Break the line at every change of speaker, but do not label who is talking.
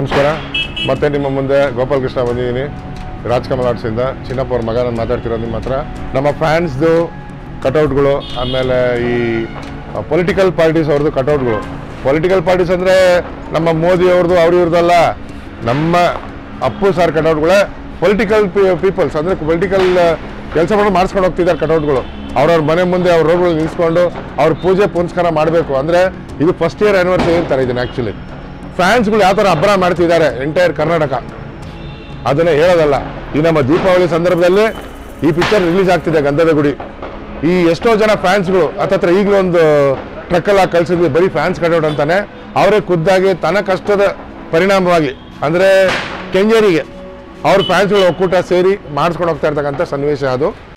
ನಮಸ್ಕಾರ ಮತ್ತೆ ನಿಮ್ಮ ಮುಂದೆ ಗೋಪಾಲ್ ಕೃಷ್ಣ ಬಂದಿದ್ದೀನಿ ರಾಜ್ಕಮಲ್ ಆರ್ಟ್ಸಿಂದ ಚಿನ್ನಪ್ಪ ಅವ್ರ ಮಗ ನಾನು ಮಾತಾಡ್ತಿರೋದು ನಿಮ್ಮ ಹತ್ರ ನಮ್ಮ ಫ್ಯಾನ್ಸ್ದು ಕಟೌಟ್ಗಳು ಆಮೇಲೆ ಈ ಪೊಲಿಟಿಕಲ್ ಪಾರ್ಟೀಸ್ ಅವ್ರದ್ದು ಕಟೌಟ್ಗಳು ಪೊಲಿಟಿಕಲ್ ಪಾರ್ಟೀಸ್ ಅಂದರೆ ನಮ್ಮ ಮೋದಿ ಅವ್ರದ್ದು ಅವ್ರ ಇವ್ರದ್ದಲ್ಲ ನಮ್ಮ ಅಪ್ಪು ಸಾರ್ ಕಟೌಟ್ಗಳೇ ಪೊಲಿಟಿಕಲ್ ಪೀಪಲ್ಸ್ ಅಂದರೆ ಪೊಲಿಟಿಕಲ್ ಕೆಲಸ ಮಾಡಿ ಮಾಡಿಸ್ಕೊಂಡು ಹೋಗ್ತಿದ್ದಾರೆ ಕಟೌಟ್ಗಳು ಅವ್ರವ್ರ ಮನೆ ಮುಂದೆ ಅವ್ರ ರೋಡ್ಗಳು ನಿಲ್ಲಿಸ್ಕೊಂಡು ಅವ್ರ ಪೂಜೆ ಪುನಸ್ಕಾರ ಮಾಡಬೇಕು ಅಂದರೆ ಇದು ಫಸ್ಟ್ ಇಯರ್ ಆ್ಯನಿವರ್ಸರಿ ಅಂತಾರೆ ಇದನ್ನು ಆ್ಯಕ್ಚುಲಿ ಫ್ಯಾನ್ಸ್ಗಳು ಯಾವ ಥರ ಹಬ್ಬರ ಮಾಡ್ತಿದ್ದಾರೆ ಎಂಟೈರ್ ಕರ್ನಾಟಕ ಅದನ್ನೇ ಹೇಳೋದಲ್ಲ ಈ ನಮ್ಮ ದೀಪಾವಳಿ ಸಂದರ್ಭದಲ್ಲಿ ಈ ಪಿಕ್ಚರ್ ರಿಲೀಸ್ ಆಗ್ತಿದೆ ಗಂಧದ ಗುಡಿ ಈ ಎಷ್ಟೋ ಜನ ಫ್ಯಾನ್ಸ್ಗಳು ಹತ್ತತ್ರ ಈಗಲೂ ಒಂದು ಟ್ರಕ್ಕಲ್ಲಿ ಕಳ್ಸಿದ್ವಿ ಬರೀ ಫ್ಯಾನ್ಸ್ ಕಟೌಟ್ ಅಂತಾನೆ ಅವರೇ ಖುದ್ದಾಗಿ ತನ್ನ ಕಷ್ಟದ ಪರಿಣಾಮವಾಗಿ ಅಂದರೆ ಕೆಂಗೇರಿಗೆ ಅವ್ರ ಫ್ಯಾನ್ಸ್ಗಳು ಒಕ್ಕೂಟ ಸೇರಿ ಮಾಡಿಸ್ಕೊಂಡು ಹೋಗ್ತಾ ಇರ್ತಕ್ಕಂಥ ಸನ್ನಿವೇಶ ಅದು